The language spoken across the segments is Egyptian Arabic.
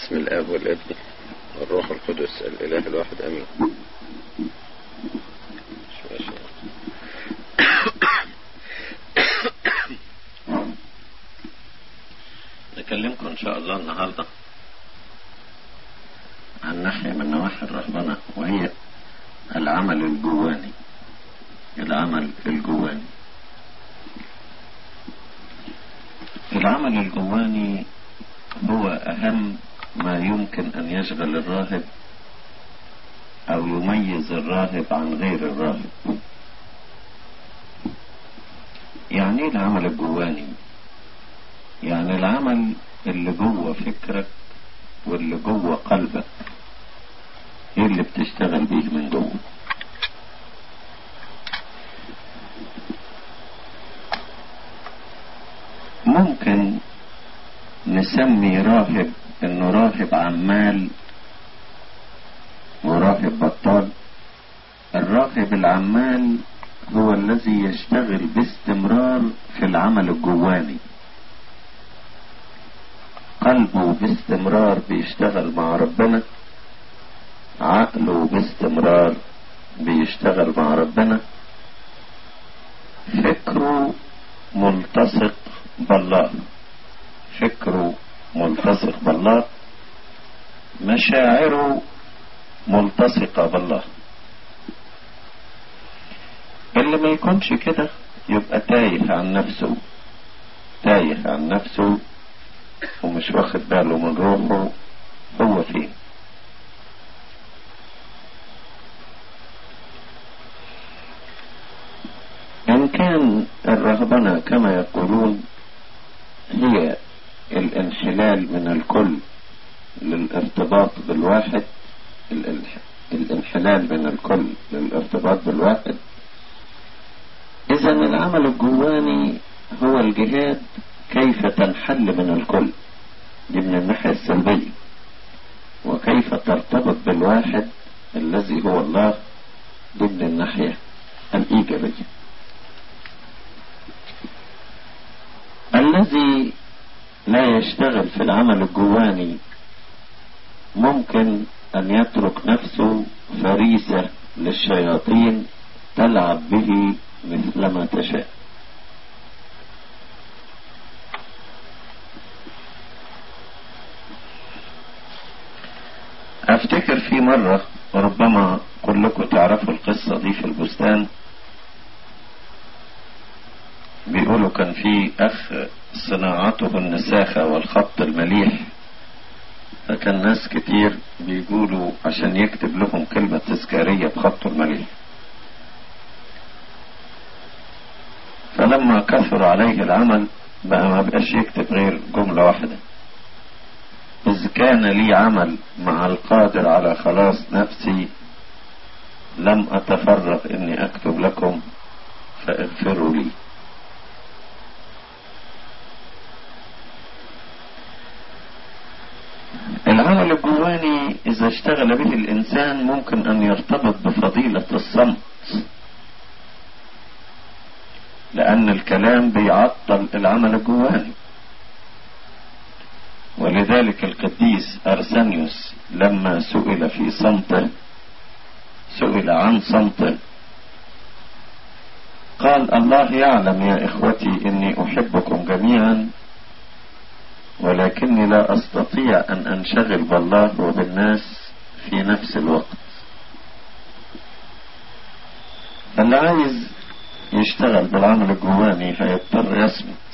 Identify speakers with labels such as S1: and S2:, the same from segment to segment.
S1: بسم الاب والابن والروح القدس الاله الواحد امين ماشي. نكلمكم ان شاء الله النهارده عن ناحية من نواحي الرهبنة وهي العمل الجواني العمل الجواني العمل الجواني هو أهم ما يمكن أن يشغل الراهب أو يميز الراهب عن غير الراهب يعني ايه العمل الجواني يعني العمل اللي جوه فكرك واللي جوه قلبك ايه اللي بتشتغل بيه من جوه ممكن نسمي راهب انه راهب عمال وراهب بطال الراهب العمال هو الذي يشتغل باستمرار في العمل الجواني قلبه باستمرار بيشتغل مع ربنا عقله باستمرار بيشتغل مع ربنا فكره ملتصق بالله فكره ملتصق بالله مشاعره ملتصقة بالله اللي ما يكونش كده يبقى تايه عن نفسه تايه عن نفسه ومش واخد باله من روحه هو فين إن كان الرهبنة كما يقولون هي الانحلال من الكل للارتباط بالواحد الانحلال من الكل للارتباط بالواحد إذا العمل الجواني هو الجهاد كيف تنحل من الكل دي من الناحية السلبية وكيف ترتبط بالواحد الذي هو الله دي من الناحية الإيجابية الذي لا يشتغل في العمل الجواني ممكن أن يترك نفسه فريسة للشياطين تلعب به مثلما تشاء افتكر في مرة ربما كلكم تعرفوا القصة دي في البستان بيقولوا كان في اخ صناعته النساخة والخط المليح فكان ناس كتير بيقولوا عشان يكتب لهم كلمة تذكارية بخطه المليح فلما كثر عليه العمل بقى ما بقاش يكتب غير جملة واحدة إذ كان لي عمل مع القادر على خلاص نفسي لم أتفرغ إني أكتب لكم فاغفروا لي العمل الجواني إذا اشتغل به الإنسان ممكن أن يرتبط بفضيلة الصمت لأن الكلام بيعطل العمل الجواني ولذلك القديس أرسنيوس لما سئل في صمته سئل عن صمته قال الله يعلم يا إخوتي إني أحبكم جميعا ولكني لا أستطيع أن أنشغل بالله وبالناس في نفس الوقت اللي عايز يشتغل بالعمل الجواني هيضطر يصمت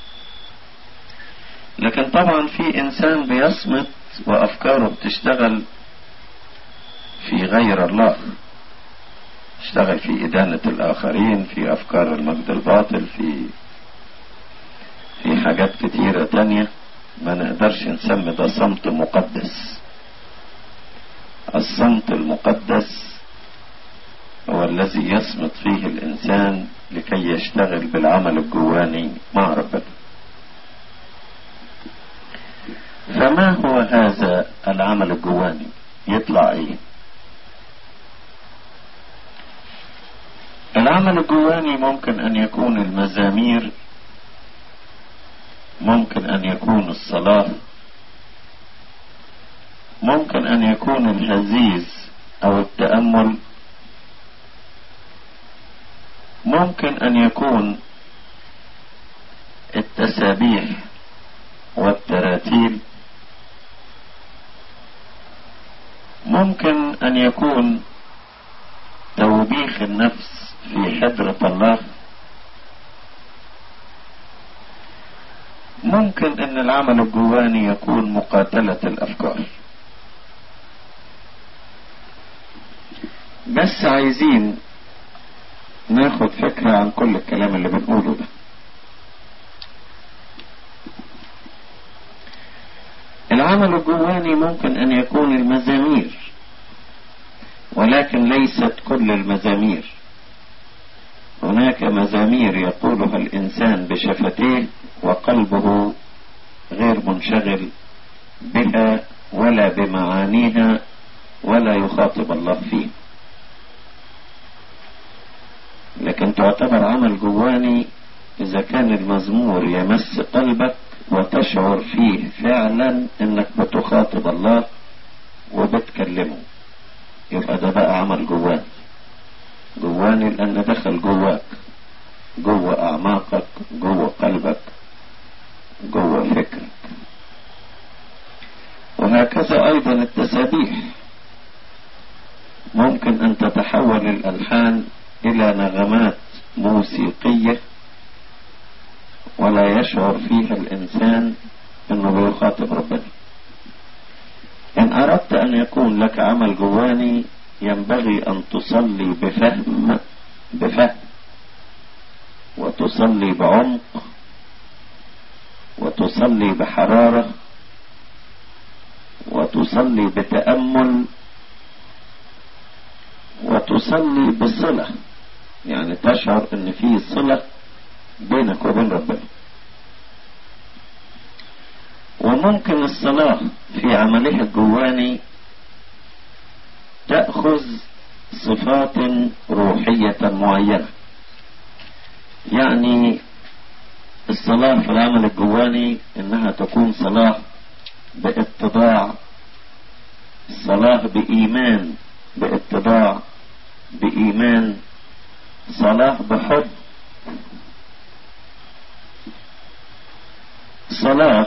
S1: لكن طبعا في انسان بيصمت وافكاره بتشتغل في غير الله اشتغل في ادانة الاخرين في افكار المجد الباطل في في حاجات كتيرة تانية ما نقدرش نسمي ده صمت مقدس الصمت المقدس هو الذي يصمت فيه الانسان لكي يشتغل بالعمل الجواني مع ربنا فما هو هذا العمل الجواني يطلع ايه العمل الجواني ممكن ان يكون المزامير ممكن ان يكون الصلاة ممكن أن يكون الهزيز أو التأمل ممكن أن يكون التسابيح والتراتيل ممكن أن يكون توبيخ النفس في حضرة الله ممكن أن العمل الجواني يكون مقاتلة الأفكار بس عايزين ناخد فكرة عن كل الكلام اللي بنقوله ده العمل الجواني ممكن أن يكون المزامير ولكن ليست كل المزامير هناك مزامير يقولها الإنسان بشفتيه وقلبه غير منشغل بها ولا بمعانيها ولا يخاطب الله فيه لكن تعتبر عمل جواني إذا كان المزمور يمس قلبك وتشعر فيه فعلا انك بتخاطب الله وبتكلمه يبقى ده بقى عمل جواني جواني لان دخل جواك جوه اعماقك جوه قلبك جوه فكرك وهكذا ايضا التسابيح ممكن ان تتحول الالحان الى نغمات موسيقيه ولا يشعر فيها الإنسان أنه بيخاطب ربنا إن أردت أن يكون لك عمل جواني ينبغي أن تصلي بفهم بفهم وتصلي بعمق وتصلي بحرارة وتصلي بتأمل وتصلي بصلة يعني تشعر ان في صلة بينك وبين ربنا وممكن الصلاة في عملها الجواني تأخذ صفات روحية معينة يعني الصلاة في العمل الجواني انها تكون صلاة باتضاع صلاة بإيمان باتضاع بإيمان صلاة بحب صلاة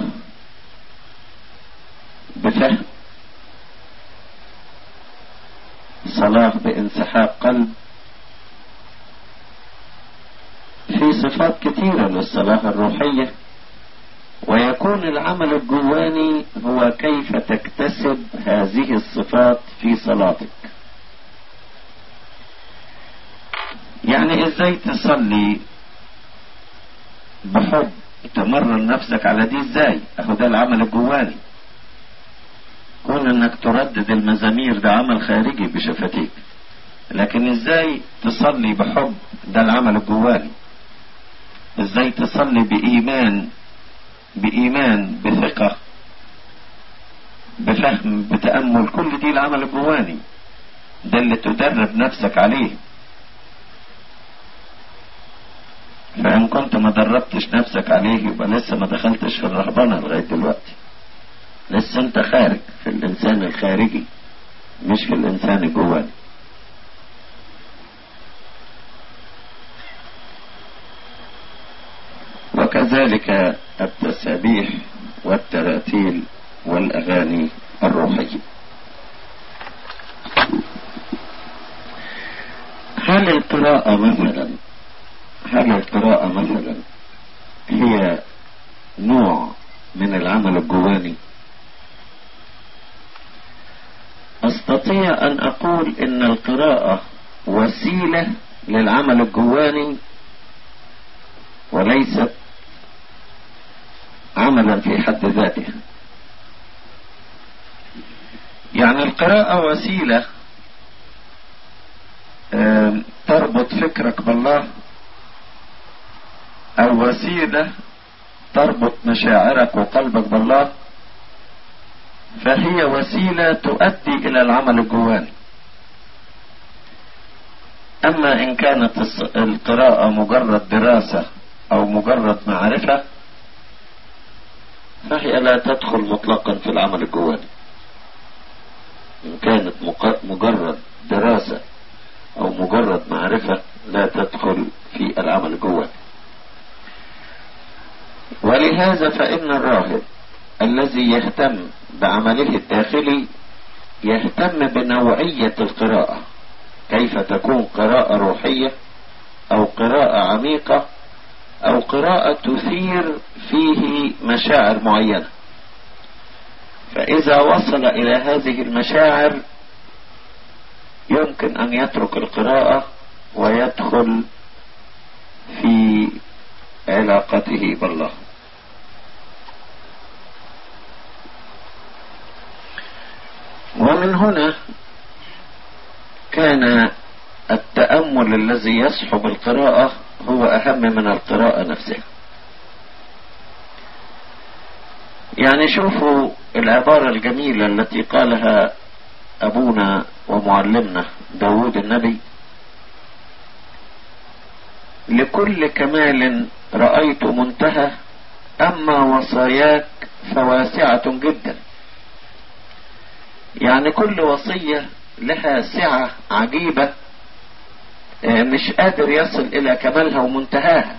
S1: بفهم صلاة بانسحاب قلب في صفات كثيرة للصلاة الروحية ويكون العمل الجواني هو كيف تكتسب هذه الصفات في صلاتك يعني ازاي تصلي بحب تمرن نفسك على دي ازاي اهو ده العمل الجواني كون انك تردد المزامير ده عمل خارجي بشفتيك لكن ازاي تصلي بحب ده العمل الجواني ازاي تصلي بايمان بايمان بثقة بفهم بتأمل كل دي العمل الجواني ده اللي تدرب نفسك عليه فإن كنت ما دربتش نفسك عليه يبقى لسه ما دخلتش في الرهبنة لغاية دلوقتي لسه انت خارج في الإنسان الخارجي مش في الإنسان الجواني وكذلك التسابيح والتراتيل والأغاني الروحية هل القراءة مثلا هل القراءة مثلا هي نوع من العمل الجواني استطيع ان اقول ان القراءة وسيلة للعمل الجواني وليست عملا في حد ذاته يعني القراءة وسيلة تربط فكرك بالله او وسيلة تربط مشاعرك وقلبك بالله فهي وسيلة تؤدي الى العمل الجواني اما ان كانت القراءة مجرد دراسة او مجرد معرفة فهي لا تدخل مطلقا في العمل الجواني إن كانت مجرد دراسة أو مجرد معرفة لا تدخل في العمل جوه ولهذا فإن الراهب الذي يهتم بعمله الداخلي يهتم بنوعية القراءة كيف تكون قراءة روحية أو قراءة عميقة أو قراءة تثير فيه مشاعر معينة فإذا وصل إلى هذه المشاعر يمكن أن يترك القراءة ويدخل في علاقته بالله ومن هنا كان التأمل الذي يصحب القراءة هو أهم من القراءة نفسها يعني شوفوا العبارة الجميلة التي قالها أبونا ومعلمنا داود النبي لكل كمال رأيت منتهى أما وصاياك فواسعة جدا يعني كل وصية لها سعة عجيبة مش قادر يصل إلى كمالها ومنتهاها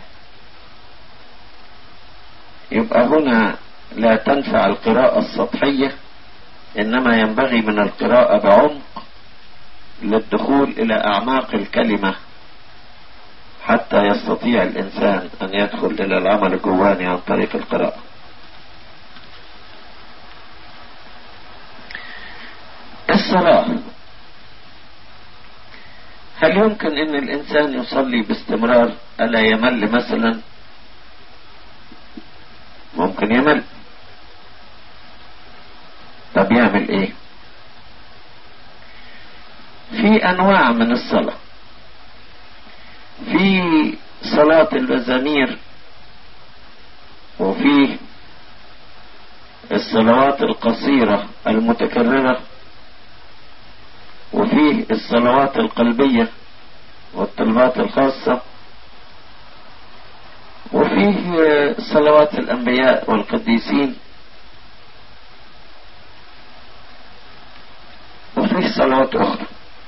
S1: يبقى هنا لا تنفع القراءة السطحية إنما ينبغي من القراءة بعمق للدخول إلى أعماق الكلمة حتى يستطيع الإنسان أن يدخل إلى العمل الجواني عن طريق القراءة الصلاة هل يمكن أن الإنسان يصلي باستمرار ألا يمل مثلا ممكن يمل طب يعمل ايه في انواع من الصلاة في صلاة المزامير وفي الصلوات القصيرة المتكررة وفيه الصلوات القلبية والطلبات الخاصة وفيه صلوات الأنبياء والقديسين وفيه صلوات أخرى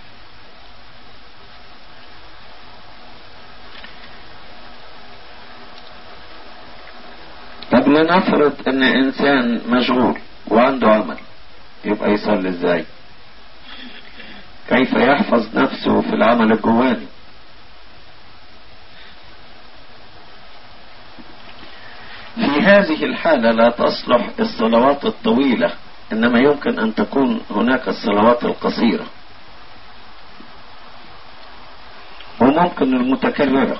S1: طب لنفرض ان انسان مشغول وعنده عمل يبقى يصلي ازاي كيف يحفظ نفسه في العمل الجواني في هذه الحالة لا تصلح الصلوات الطويلة إنما يمكن أن تكون هناك الصلوات القصيرة وممكن المتكررة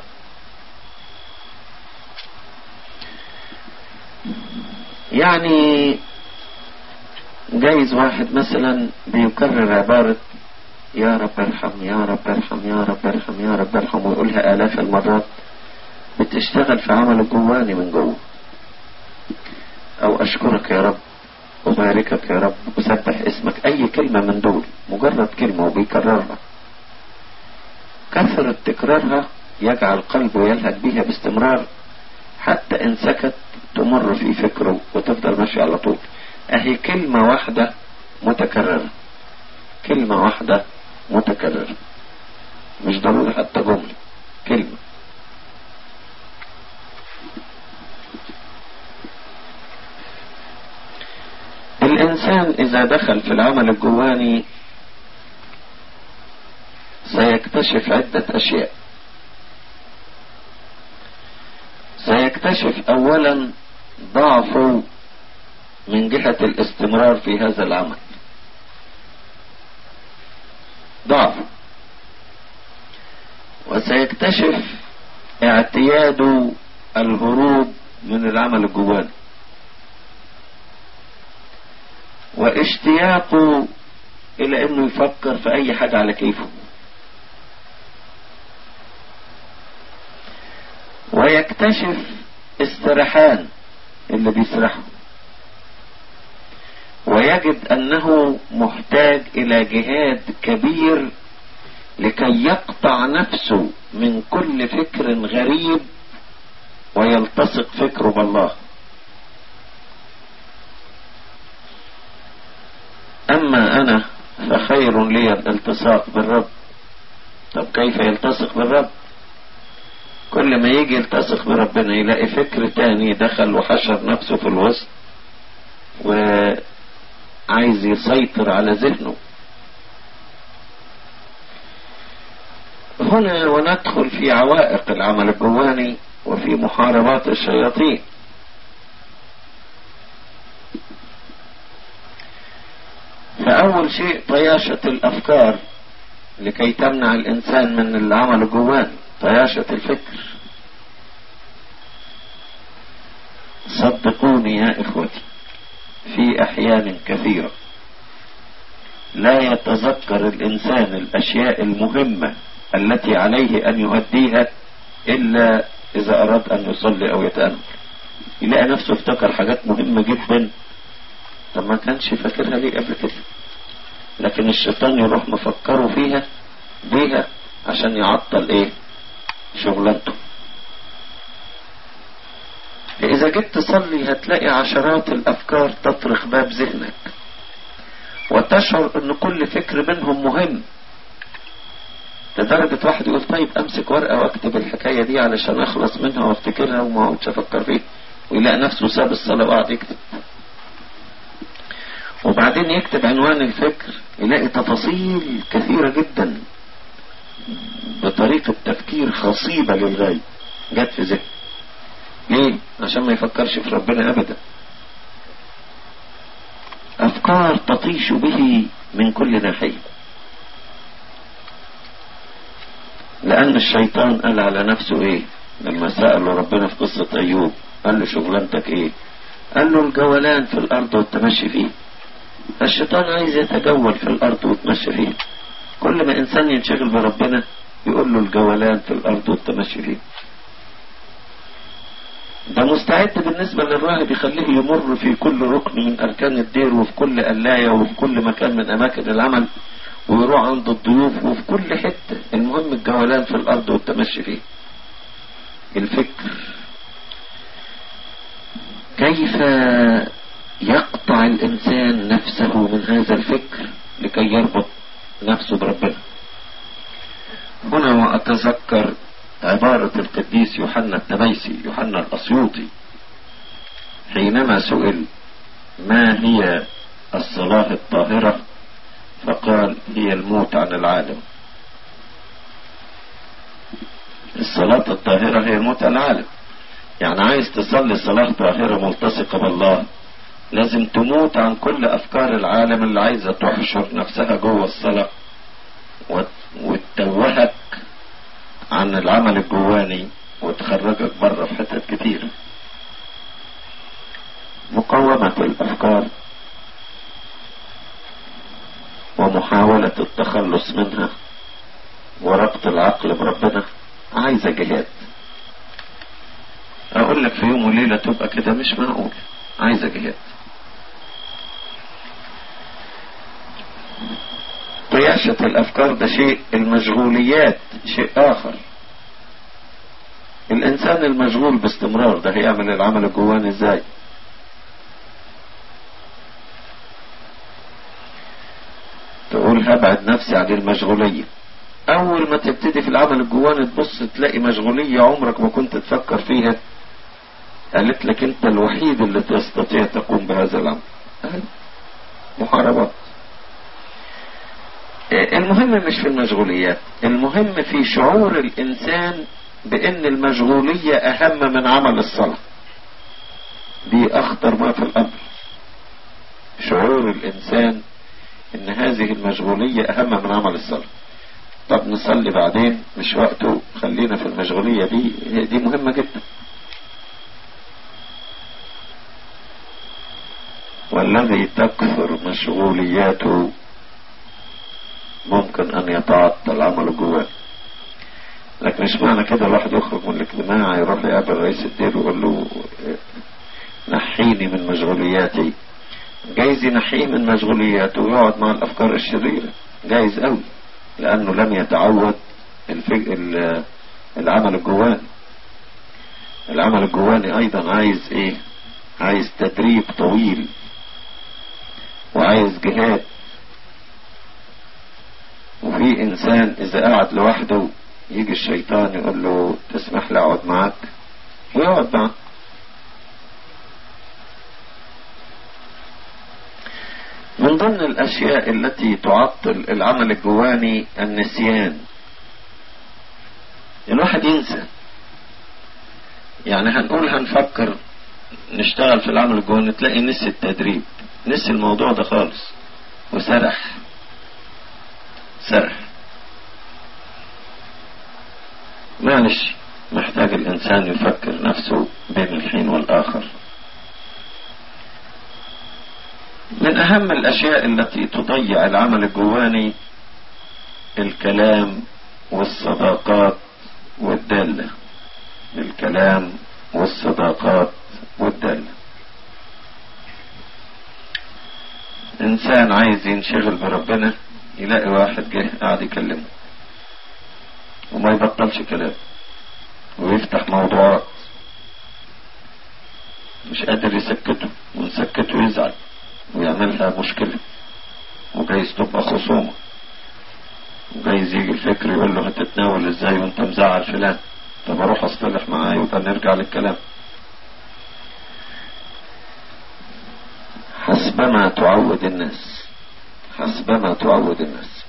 S1: يعني جايز واحد مثلا بيكرر عبارة يا رب ارحم يا رب ارحم يا رب ارحم يا رب ارحم ويقولها آلاف المرات بتشتغل في عمله جواني من جوه او اشكرك يا رب أباركك يا رب أسبح اسمك أي كلمة من دول مجرد كلمة وبيكررها كثرة تكرارها يجعل قلبه يلهج بها باستمرار حتى إن سكت تمر في فكره وتفضل ماشي على طول أهي كلمة واحدة متكررة كلمة واحدة متكررة مش ضروري حتى جملة كلمة الإنسان إذا دخل في العمل الجواني سيكتشف عدة أشياء سيكتشف أولا ضعفه من جهة الاستمرار في هذا العمل ضعف وسيكتشف اعتياده الهروب من العمل الجواني واشتياقه الى انه يفكر في اي حاجة على كيفه ويكتشف السرحان اللي بيسرحه ويجد انه محتاج الى جهاد كبير لكي يقطع نفسه من كل فكر غريب ويلتصق فكره بالله اما انا فخير لي الالتصاق بالرب طب كيف يلتصق بالرب كل ما يجي يلتصق بربنا يلاقي فكر تاني دخل وحشر نفسه في الوسط وعايز يسيطر على ذهنه هنا وندخل في عوائق العمل الجواني وفي محاربات الشياطين فأول شيء طياشة الأفكار لكي تمنع الإنسان من العمل الجواني طياشة الفكر صدقوني يا إخوتي في أحيان كثيرة لا يتذكر الإنسان الأشياء المهمة التي عليه أن يؤديها إلا إذا أراد أن يصلي أو يتأمل يلاقي نفسه افتكر حاجات مهمة جدا طب ما كانش فاكرها ليه قبل كده لكن الشيطان يروح مفكره فيها بيها عشان يعطل ايه شغلانته فإذا جيت تصلي هتلاقي عشرات الأفكار تطرق باب ذهنك وتشعر أن كل فكر منهم مهم لدرجة واحد يقول طيب أمسك ورقة وأكتب الحكاية دي علشان أخلص منها وأفتكرها وما أقعدش أفكر فيها ويلاقي نفسه ساب الصلاة وقعد يكتب وبعدين يكتب عنوان الفكر يلاقي تفاصيل كثيرة جدا بطريقة تفكير خصيبة للغاية جت في ذهنه ليه؟ عشان ما يفكرش في ربنا أبدا أفكار تطيش به من كل ناحية لأن الشيطان قال على نفسه إيه لما سأله ربنا في قصة أيوب قال له شغلانتك إيه قال له الجولان في الأرض والتمشي فيه الشيطان عايز يتجول في الأرض ويتمشى فيه كل ما إنسان ينشغل بربنا يقول له الجولان في الأرض والتمشي فيه ده مستعد بالنسبة للراهب يخليه يمر في كل ركن من أركان الدير وفي كل قلاية وفي كل مكان من أماكن العمل ويروح عند الضيوف وفي كل حتة المهم الجولان في الأرض والتمشي فيه الفكر كيف يقطع الإنسان نفسه من هذا الفكر لكي يربط نفسه بربنا هنا وأتذكر عبارة القديس يوحنا التبيسي يوحنا الأسيوطي حينما سئل ما هي الصلاة الطاهرة فقال هي الموت عن العالم الصلاة الطاهرة هي الموت عن العالم يعني عايز تصلي صلاة طاهرة ملتصقة بالله لازم تموت عن كل أفكار العالم اللي عايزة تحشر نفسها جوه الصلاة وتتوهك عن العمل الجواني وتخرجك بره في حتت كتيرة مقاومة الأفكار ومحاولة التخلص منها وربط العقل بربنا عايزة جهاد أقول لك في يوم وليلة تبقى كده مش معقول عايزة جهاد طياشة الأفكار ده شيء المشغوليات شيء آخر الإنسان المشغول باستمرار ده هيعمل العمل الجواني إزاي تقول هبعد نفسي عن المشغولية أول ما تبتدي في العمل الجواني تبص تلاقي مشغولية عمرك ما كنت تفكر فيها قالت لك أنت الوحيد اللي تستطيع تقوم بهذا العمل محاربات المهم مش في المشغوليات المهم في شعور الإنسان بأن المشغولية أهم من عمل الصلاة دي أخطر ما في الأمر شعور الإنسان أن هذه المشغولية أهم من عمل الصلاة طب نصلي بعدين مش وقته خلينا في المشغولية دي دي مهمة جدا والذي تكثر مشغولياته ممكن ان يتعطل عمله جواه لكن مش معنى كده الواحد يخرج من الاجتماع يروح يقابل رئيس الدير ويقول له نحيني من مشغولياتي جايز ينحيه من مشغولياته ويقعد مع الافكار الشريره جايز قوي لانه لم يتعود الفج... العمل الجواني العمل الجواني ايضا عايز ايه عايز تدريب طويل وعايز جهاد في انسان اذا قعد لوحده يجي الشيطان يقول له تسمح لي اقعد معاك ويقعد معاك من ضمن الاشياء التي تعطل العمل الجواني النسيان الواحد ينسى يعني هنقول هنفكر نشتغل في العمل الجواني تلاقي نسي التدريب نسي الموضوع ده خالص وسرح سرح معلش محتاج الإنسان يفكر نفسه بين الحين والآخر من أهم الأشياء التي تضيع العمل الجواني الكلام والصداقات والدالة الكلام والصداقات والدالة إنسان عايز ينشغل بربنا يلاقي واحد جه قاعد يكلمه وما يبطلش كلام ويفتح موضوعات مش قادر يسكته ونسكته يزعل ويعملها مشكلة وجايز تبقى خصومة وجايز يجي الفكر يقول له هتتناول ازاي وانت مزعل فلان طب اروح اصطلح معاه يبقى نرجع للكلام حسبما تعود الناس حسبما تعود الناس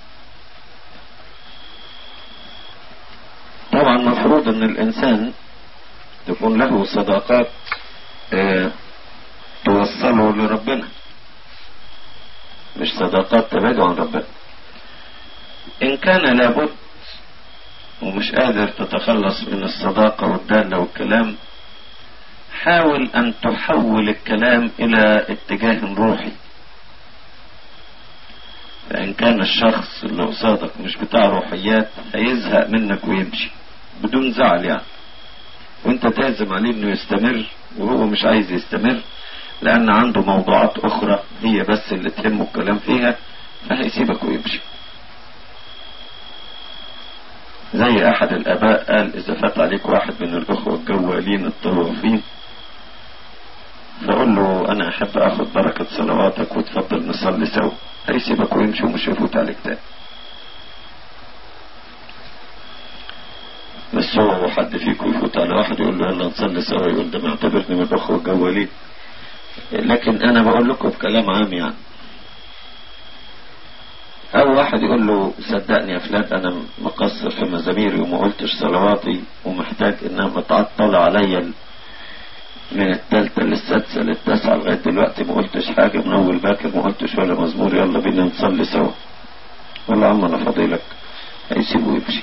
S1: طبعا مفروض ان الانسان تكون له صداقات اه توصله لربنا مش صداقات تبعده عن ربنا ان كان لابد ومش قادر تتخلص من الصداقة والدالة والكلام حاول ان تحول الكلام الى اتجاه روحي فان كان الشخص اللي قصادك مش بتاع روحيات هيزهق منك ويمشي بدون زعل يعني وانت تعزم عليه انه يستمر وهو مش عايز يستمر لان عنده موضوعات اخرى هي بس اللي تهمه الكلام فيها فهيسيبك ويمشي زي احد الاباء قال اذا فات عليك واحد من الاخوة الجوالين الطوافين فقول له انا احب اخد بركة صلواتك وتفضل نصلي سوا هيسيبك ويمشي ومش هيفوت عليك تاني بس هو حد فيكم يفوت على واحد يقول له يلا نصلي سوا يقول ده معتبرني من الاخوة الجوالين لكن انا بقول لكم بكلام عام يعني او واحد يقول له صدقني يا فلان انا مقصر في مزاميري وما قلتش صلواتي ومحتاج انها متعطلة عليا من التالتة للسادسة للتاسعة لغاية دلوقتي ما قلتش حاجة من اول باكر ما قلتش ولا مزمور يلا بينا نصلي سوا ولا عم انا فاضيلك هيسيبه يمشي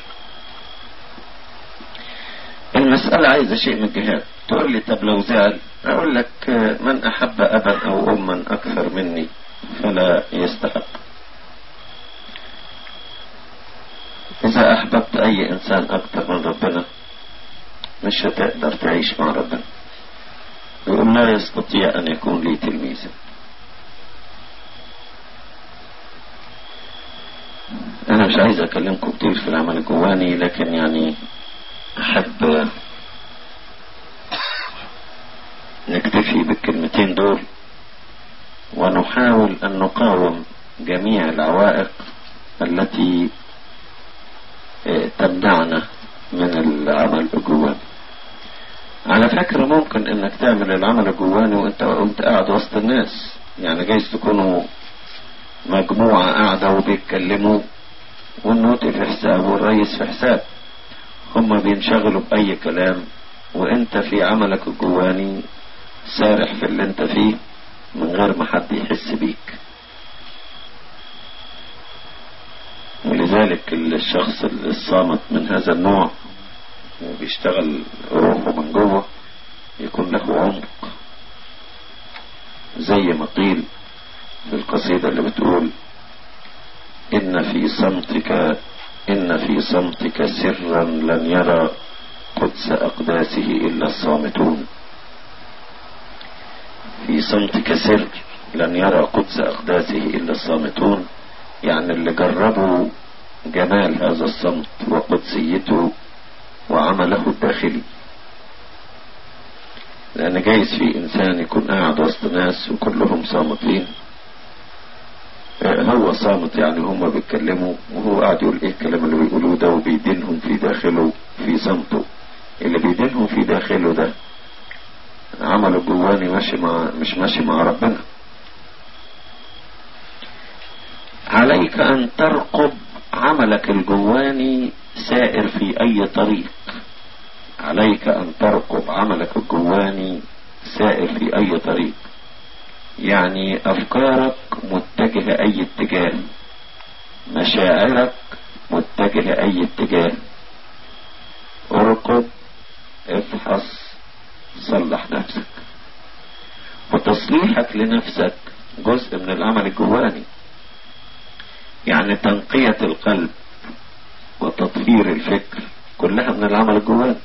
S1: المسألة عايزة شيء من الجهاد تقول لي طب لو زعل اقول لك من احب ابا او اما اكثر مني فلا يستحق إذا أحببت أي إنسان أكثر من ربنا مش هتقدر تعيش مع ربنا يقول لا يستطيع أن يكون لي تلميذا أنا مش عايز أكلمكم كتير في العمل الجواني لكن يعني أحب نكتفي بالكلمتين دول ونحاول أن نقاوم جميع العوائق التي تمنعنا من العمل الجواني على فكرة ممكن انك تعمل العمل الجواني وانت وانت قاعد وسط الناس يعني جايز تكونوا مجموعة قاعدة وبيتكلموا والنوتي في حساب والرئيس في حساب هم بينشغلوا بأي كلام وانت في عملك الجواني سارح في اللي انت فيه من غير ما حد يحس بيك ولذلك الشخص الصامت من هذا النوع وبيشتغل روحه من جوه يكون له عمق زي ما قيل في القصيدة اللي بتقول إن في صمتك إن في صمتك سرا لن يرى قدس أقداسه إلا الصامتون في صمتك سر لن يرى قدس أقداسه إلا الصامتون يعني اللي جربوا جمال هذا الصمت وقدسيته وعمله الداخلي لأن جايز في إنسان يكون قاعد وسط ناس وكلهم صامتين هو صامت يعني هم بيتكلموا وهو قاعد يقول ايه الكلام اللي بيقولوه ده وبيدينهم في داخله في صمته اللي بيدينهم في داخله ده عمله الجواني ماشي مع مش ماشي مع ربنا عليك ان ترقب عملك الجواني سائر في اي طريق عليك ان ترقب عملك الجواني سائر في اي طريق يعني افكارك متجهة اي اتجاه مشاعرك متجهة اي اتجاه ارقب افحص صلح نفسك وتصليحك لنفسك جزء من العمل الجواني يعني تنقية القلب وتطهير الفكر كلها من العمل الجواني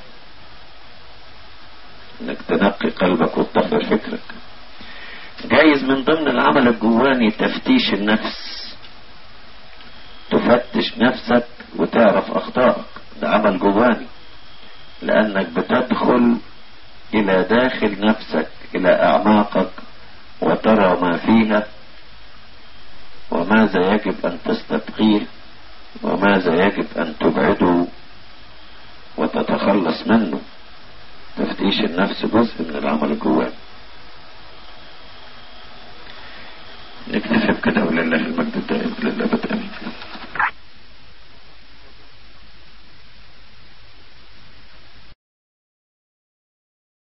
S1: انك تنقي قلبك وتطهر فكرك جايز من ضمن العمل الجواني تفتيش النفس تفتش نفسك وتعرف اخطائك ده عمل جواني لانك بتدخل الى داخل نفسك الى اعماقك وترى ما فيها وماذا يجب ان تستبقيه وماذا يجب ان تبعده وتتخلص منه تفتيش النفس جزء من العمل الجواني نكتفي بكده ولله المجد الدائم لله امين